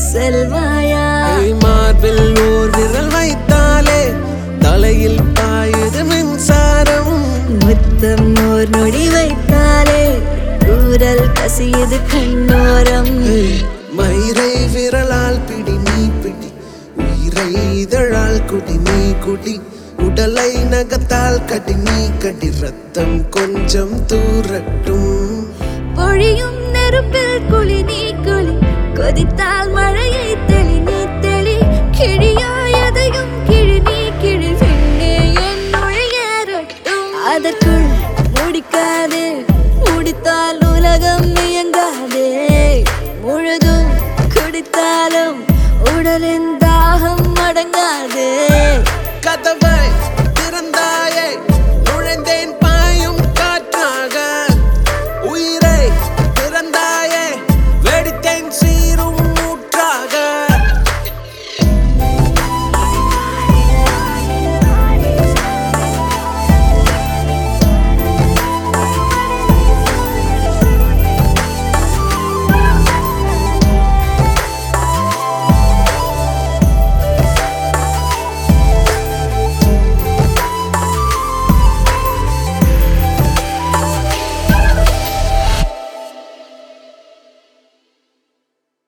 செல்வாயா ஏய், மார்பில் ஓர் விரல் வைத்தாலே தலையில் பாயுது மின்சாரம் முத்தம் ஓர் நொடி வைத்தாலே ஊரல் கசியது கண்ணோரம் ஏய், மயிரை விரலால் பிடி நீ பிடி உயிரை இதழால் குடி நீ குடி உடலை நகத்தால் கடி நீ கடி ரத்தம் கொஞ்சம் தூரட்டும் பொழியும் நெருப்பில் குளி நீ குளி கொதித்தால் மழையை தெளி நீ தெளி கிழியா எதையும் கிழி நீ கிழி பெண்ணே என் நுழையரட்டும் அதற்குள் முடிக்காதே முடித்தால் உலகம் இயங்காதே முழுதும் குடித்தாலும் உடலின் தாகம் அடங்காதே கதவை